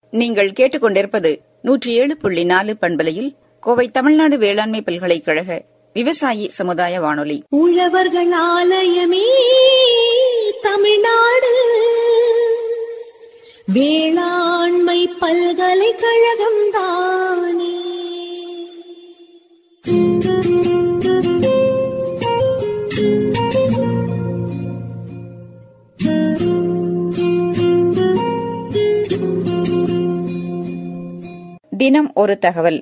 நீங்கள் கேட்டுக்கொண்டிருப்பது நூற்றி ஏழு புள்ளி நாலு பண்பலையில் கோவை தமிழ்நாடு வேளாண்மை பல்கலைக்கழக விவசாயி சமுதாய வானொலி உழவர்கள் ஆலயமே தமிழ்நாடு வேளாண்மை பல்கலைக்கழகம் தானே தினம் ஒரு தகவல்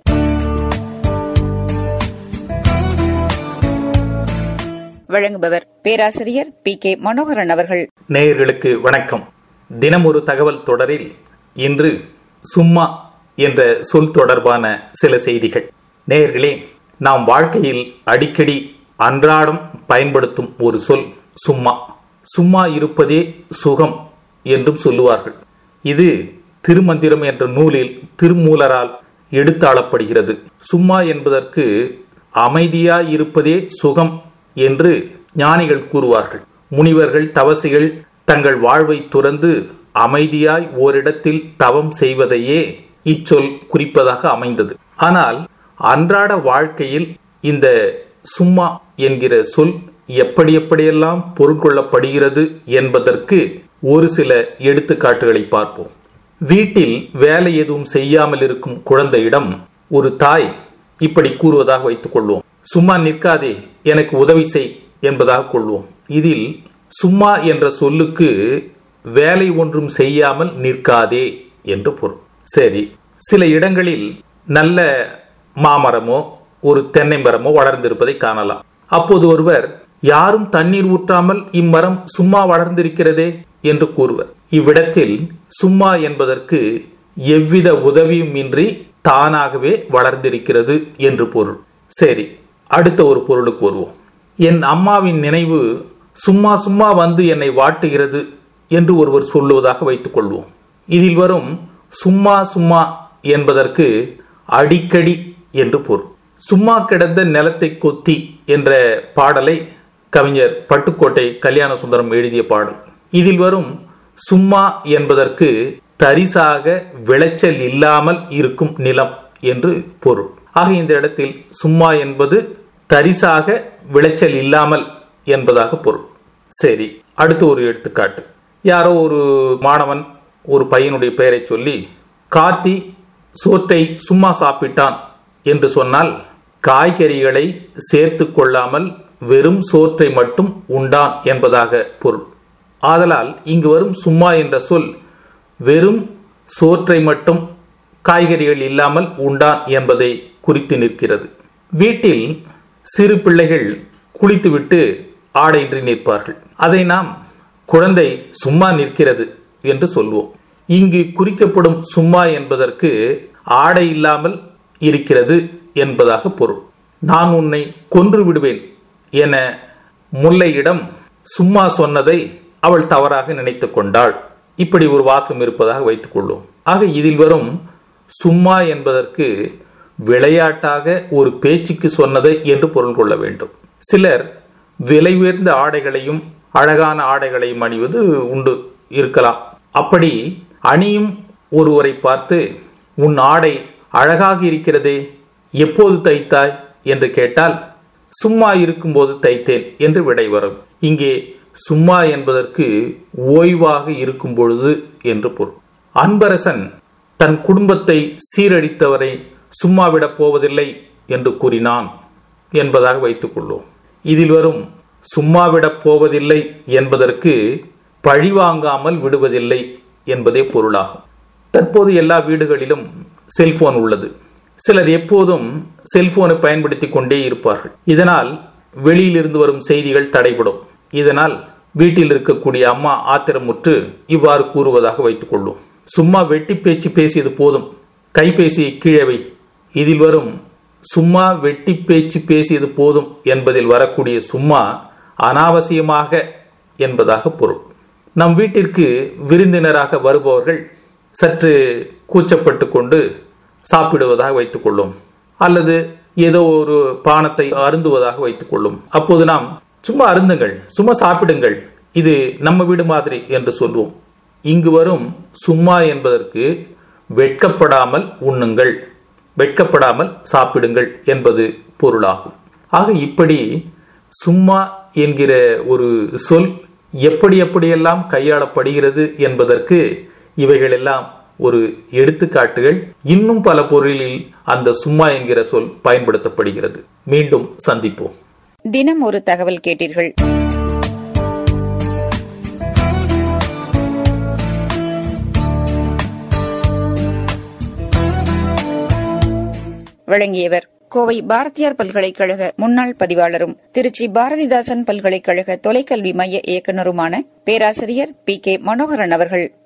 வழங்குபவர் பேராசிரியர் பி கே மனோகரன் அவர்கள் நேயர்களுக்கு வணக்கம் தினம் ஒரு தகவல் தொடரில் இன்று சும்மா என்ற சொல் தொடர்பான சில செய்திகள் நேயர்களே நாம் வாழ்க்கையில் அடிக்கடி அன்றாடம் பயன்படுத்தும் ஒரு சொல் சும்மா சும்மா இருப்பதே சுகம் என்றும் சொல்லுவார்கள் இது திருமந்திரம் என்ற நூலில் திருமூலரால் எடுத்தாளப்படுகிறது சும்மா என்பதற்கு அமைதியாய் இருப்பதே சுகம் என்று ஞானிகள் கூறுவார்கள் முனிவர்கள் தவசிகள் தங்கள் வாழ்வை துறந்து அமைதியாய் ஓரிடத்தில் தவம் செய்வதையே இச்சொல் குறிப்பதாக அமைந்தது ஆனால் அன்றாட வாழ்க்கையில் இந்த சும்மா என்கிற சொல் எப்படி எப்படியெல்லாம் பொருள் கொள்ளப்படுகிறது என்பதற்கு ஒரு சில எடுத்துக்காட்டுகளை பார்ப்போம் வீட்டில் வேலை எதுவும் செய்யாமல் இருக்கும் குழந்தையிடம் ஒரு தாய் இப்படி கூறுவதாக வைத்துக் கொள்வோம் சும்மா நிற்காதே எனக்கு உதவி செய் என்பதாக கொள்வோம் இதில் சும்மா என்ற சொல்லுக்கு வேலை ஒன்றும் செய்யாமல் நிற்காதே என்று பொருள் சரி சில இடங்களில் நல்ல மாமரமோ ஒரு தென்னை மரமோ வளர்ந்திருப்பதை காணலாம் அப்போது ஒருவர் யாரும் தண்ணீர் ஊற்றாமல் இம்மரம் சும்மா வளர்ந்திருக்கிறதே என்று கூறுவர் இவ்விடத்தில் சும்மா என்பதற்கு எவ்வித உதவியும் இன்றி தானாகவே வளர்ந்திருக்கிறது என்று பொருள் சரி அடுத்த ஒரு பொருளுக்கு வருவோம் என் அம்மாவின் நினைவு சும்மா சும்மா வந்து என்னை வாட்டுகிறது என்று ஒருவர் சொல்லுவதாக வைத்துக் கொள்வோம் இதில் வரும் சும்மா சும்மா என்பதற்கு அடிக்கடி என்று பொருள் சும்மா கிடந்த நிலத்தை கொத்தி என்ற பாடலை கவிஞர் பட்டுக்கோட்டை கல்யாண சுந்தரம் எழுதிய பாடல் இதில் வரும் சும்மா என்பதற்கு தரிசாக விளைச்சல் இல்லாமல் இருக்கும் நிலம் என்று பொருள் ஆக இந்த இடத்தில் சும்மா என்பது தரிசாக விளைச்சல் இல்லாமல் என்பதாக பொருள் சரி அடுத்து ஒரு எடுத்துக்காட்டு யாரோ ஒரு மாணவன் ஒரு பையனுடைய பெயரை சொல்லி கார்த்தி சோற்றை சும்மா சாப்பிட்டான் என்று சொன்னால் காய்கறிகளை சேர்த்து கொள்ளாமல் வெறும் சோற்றை மட்டும் உண்டான் என்பதாக பொருள் ஆதலால் இங்கு வரும் சும்மா என்ற சொல் வெறும் சோற்றை மட்டும் காய்கறிகள் இல்லாமல் உண்டான் என்பதை குறித்து நிற்கிறது வீட்டில் சிறு பிள்ளைகள் குளித்துவிட்டு ஆடையின்றி நிற்பார்கள் அதை நாம் குழந்தை சும்மா நிற்கிறது என்று சொல்வோம் இங்கு குறிக்கப்படும் சும்மா என்பதற்கு ஆடை இல்லாமல் இருக்கிறது என்பதாக பொருள் நான் உன்னை கொன்று விடுவேன் என முல்லையிடம் சும்மா சொன்னதை அவள் தவறாக நினைத்து கொண்டாள் இப்படி ஒரு வாசம் இருப்பதாக வைத்துக் கொள்வோம் ஆக இதில் வரும் சும்மா என்பதற்கு விளையாட்டாக ஒரு பேச்சுக்கு சொன்னதை என்று பொருள் கொள்ள வேண்டும் சிலர் விலை உயர்ந்த ஆடைகளையும் அழகான ஆடைகளையும் அணிவது உண்டு இருக்கலாம் அப்படி அணியும் ஒருவரை பார்த்து உன் ஆடை அழகாக இருக்கிறதே எப்போது தைத்தாய் என்று கேட்டால் சும்மா இருக்கும்போது தைத்தேன் என்று விடை வரும் இங்கே சும்மா என்பதற்கு ஓய்வாக இருக்கும் பொழுது என்று பொருள் அன்பரசன் தன் குடும்பத்தை சீரழித்தவரை சும்மா விடப் போவதில்லை என்று கூறினான் என்பதாக வைத்துக் கொள்வோம் இதில் வரும் சும்மா விடப் போவதில்லை என்பதற்கு பழிவாங்காமல் விடுவதில்லை என்பதே பொருளாகும் தற்போது எல்லா வீடுகளிலும் செல்போன் உள்ளது சிலர் எப்போதும் செல்போனை பயன்படுத்தி கொண்டே இருப்பார்கள் இதனால் வெளியிலிருந்து வரும் செய்திகள் தடைபடும் இதனால் வீட்டில் இருக்கக்கூடிய அம்மா ஆத்திரமுற்று இவ்வாறு கூறுவதாக வைத்துக் கொள்வோம் சும்மா வெட்டி பேச்சு பேசியது போதும் கைபேசியை கீழே வை இதில் வரும் சும்மா வெட்டி பேச்சு பேசியது போதும் என்பதில் வரக்கூடிய சும்மா அனாவசியமாக என்பதாக பொருள் நம் வீட்டிற்கு விருந்தினராக வருபவர்கள் சற்று கூச்சப்பட்டு கொண்டு சாப்பிடுவதாக வைத்துக் கொள்ளும் அல்லது ஏதோ ஒரு பானத்தை அருந்துவதாக வைத்துக் கொள்ளும் அப்போது நாம் சும்மா அருந்துங்கள் சும்மா சாப்பிடுங்கள் இது நம்ம வீடு மாதிரி என்று சொல்வோம் இங்கு வரும் சும்மா என்பதற்கு வெட்கப்படாமல் உண்ணுங்கள் வெட்கப்படாமல் சாப்பிடுங்கள் என்பது பொருளாகும் ஆக இப்படி சும்மா என்கிற ஒரு சொல் எப்படி எப்படியெல்லாம் கையாளப்படுகிறது என்பதற்கு இவைகளெல்லாம் ஒரு எடுத்துக்காட்டுகள் இன்னும் பல பொருளில் அந்த சும்மா என்கிற சொல் பயன்படுத்தப்படுகிறது மீண்டும் சந்திப்போம் தினம் ஒரு தகவல் கேட்டீர்கள் வழங்கியவர் கோவை பாரதியார் பல்கலைக்கழக முன்னாள் பதிவாளரும் திருச்சி பாரதிதாசன் பல்கலைக்கழக தொலைக்கல்வி மைய இயக்குநருமான பேராசிரியர் பி கே மனோகரன் அவர்கள்